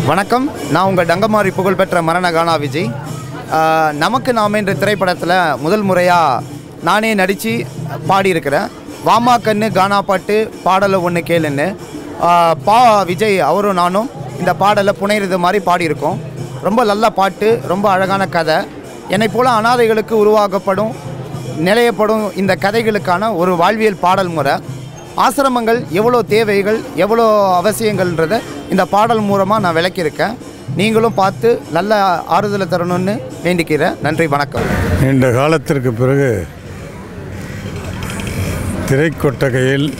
வணக்கம் நான் உங்கள் டங்கமாரி புகழ்பெற்ற மரண கானா விஜய் ஆஹ், நமக்கு நாம் என்ற திரைப்படத்தில் முதல் முறையாக நானே நடித்து பாடியிருக்கிறேன் வாமா கண்ணு கானா பாட்டு பாடலை ஒன்று கேளுன்னு ஆஹ், பா விஜய் அவரும் நானும் இந்த பாடலை புனையிறது மாதிரி பாடியிருக்கோம் ரொம்ப நல்ல பாட்டு ரொம்ப அழகான கதை என்னை போல அனாதைகளுக்கு உருவாக்கப்படும் நிலையப்படும் இந்த கதைகளுக்கான ஒரு வாழ்வியல் பாடல் முறை ஆசிரமங்கள் எவ்வளோ தேவைகள் எவ்வளோ அவசியங்கள்ன்றதை இந்த பாடல் மூலமாக நான் விளக்கியிருக்கேன் நீங்களும் பார்த்து நல்ல ஆறுதலை தரணும்னு வேண்டிக்கிறேன் நன்றி வணக்கம் நீண்ட காலத்திற்கு பிறகு திரைக்கொட்டகையில்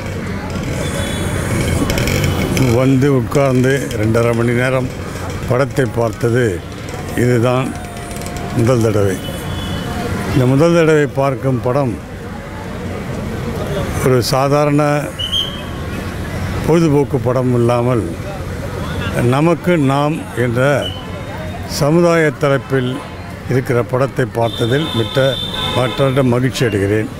வந்து உட்கார்ந்து ரெண்டரை மணி நேரம் படத்தை பார்த்தது இதுதான் முதல் தடவை இந்த முதல் தடவை பார்க்கும் படம் ஒரு சாதாரண பொழுதுபோக்கு படம் இல்லாமல் நமக்கு நாம் என்ற சமுதாய தரப்பில் இருக்கிற படத்தை பார்த்ததில் மிட்ட மற்ற மகிழ்ச்சி அடைகிறேன்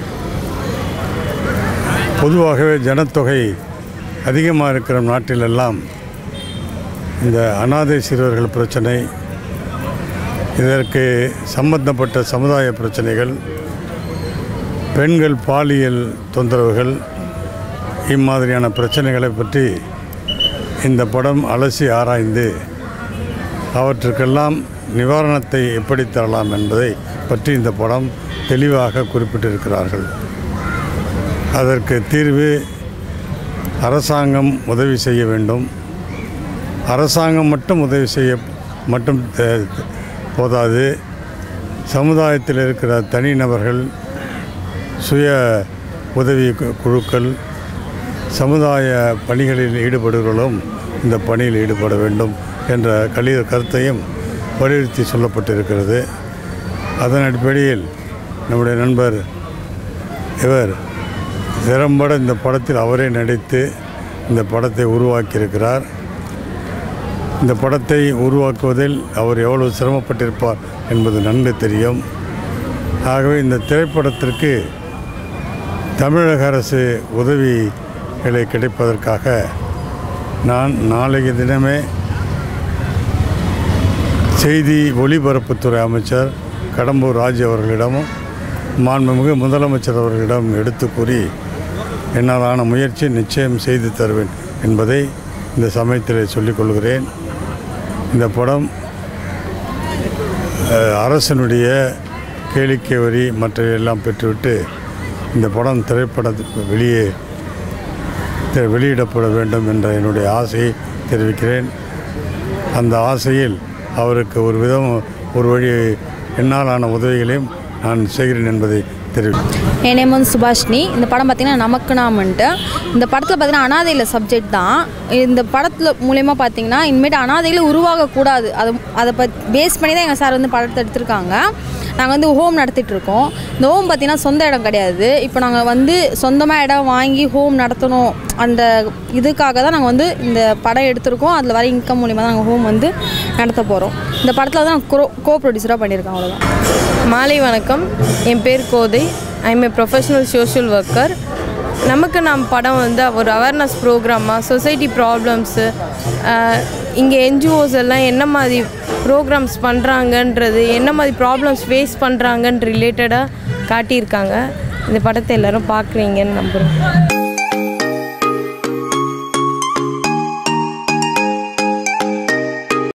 பொதுவாகவே ஜனத்தொகை அதிகமாக இருக்கிற நாட்டிலெல்லாம் இந்த அனாதை சிறுவர்கள் பிரச்சனை இதற்கு சம்பந்தப்பட்ட சமுதாய பிரச்சனைகள் பெண்கள் பாலியல் தொந்தரவுகள் இம்மாதிரியான பிரச்சனைகளை பற்றி இந்த படம் அலசி ஆராய்ந்து அவற்றுக்கெல்லாம் நிவாரணத்தை எப்படி தரலாம் என்பதை பற்றி இந்த படம் தெளிவாக குறிப்பிட்டிருக்கிறார்கள் அதற்கு தீர்வு அரசாங்கம் உதவி செய்ய வேண்டும் அரசாங்கம் மட்டும் உதவி செய்ய மட்டும் தே- போதாது சமுதாயத்தில் இருக்கிற தனிநபர்கள் சுய உதவி கு- குழுக்கள் சமுதாய பணிகளில் ஈடுபடுவர்களும் இந்த பணியில் ஈடுபட வேண்டும் என்ற கலி கருத்தையும் வலியுறுத்தி சொல்லப்பட்டிருக்கிறது அதன் அடிப்படையில் நம்முடைய நண்பர் இவர் திறம்பட இந்த படத்தில் அவரே நடித்து இந்த படத்தை உருவாக்கியிருக்கிறார் இந்த படத்தை உருவாக்குவதில் அவர் எவ்வளவு சிரமப்பட்டிருப்பார் என்பது நன்கு தெரியும் ஆகவே இந்த திரைப்படத்திற்கு தமிழக அரசு உதவிகளை கிடைப்பதற்காக நான் நாளைய தினமே செய்தி ஒலிபரப்புத்துறை அமைச்சர் கடம்பூர் ராஜு அவர்களிடமும் மாண்புமிகு முதலமைச்சர் அவர்களிடம் எடுத்து கூறி என்னாலான முயற்சி நிச்சயம் செய்து தருவேன் என்பதை இந்த சமயத்தில் சொல்லிக் கொள்கிறேன் இந்த படம் அஹ், அரசனுடைய கேளிக்கை வரி மற்றவையெல்லாம் பெற்றுவிட்டு இந்த படம் திரைப்படத்துக்கு வெளியே தெ- வெளியிடப்பட வேண்டும் என்ற என்னுடைய ஆசையை தெரிவிக்கிறேன் அந்த ஆசையில் அவருக்கு ஒரு விதம் ஒரு வழி என்னாலான உதவிகளையும் நான் செய்கிறேன் என்பதை தெரிவிக்கிறேன் என் நேம் வந்து சுபாஷினி இந்த படம் பார்த்திங்கன்னா நமக்கு நாமன்ட்டு இந்த படத்தில் பார்த்திங்கன்னா அனாதையில் சப்ஜெக்ட் தான் இந்த படத்தில் மூலயமா பார்த்தீங்கன்னா இனிமேட்டு அனாதைகள் உருவாகக்கூடாது அது அதை பத் பேஸ் பண்ணி தான் எங்கள் சார் வந்து படத்தை எடுத்திருக்காங்க நாங்கள் வந்து ஹோம் நடத்திட்டு இருக்கோம் இந்த ஹோம் பார்த்திங்கன்னா சொந்த இடம் கிடையாது இப்போ நாங்கள் வந்து சொந்தமாக இடம் வாங்கி ஹோம் நடத்தணும் அந்த இதுக்காக தான் நாங்கள் வந்து இந்த படம் எடுத்திருக்கோம் அதில் வர இன்கம் மூலிமா தான் நாங்கள் ஹோம் வந்து நடத்த போகிறோம் இந்த படத்தில் தான் கோ கோ ப்ரொடியூசராக பண்ணியிருக்கோம் அவ்வளோதான் மாலை வணக்கம் என் பேர் Kothai I'm a professional social worker நமக்கு நாம் படம் வந்து ஒரு அவேர்னஸ் ப்ரோக்ராமாக சொசைட்டி ப்ராப்ளம்ஸு இங்கே என்ஜிஓஸ் எல்லாம் என்ன மாதிரி ப்ரோக்ராம்ஸ் பண்ணுறாங்கன்றது என்ன மாதிரி ப்ராப்ளம்ஸ் ஃபேஸ் பண்ணுறாங்கன்னு ரிலேட்டடாக காட்டியிருக்காங்க இந்த படத்தை எல்லோரும் பார்க்குறீங்கன்னு நம்புகிறோம்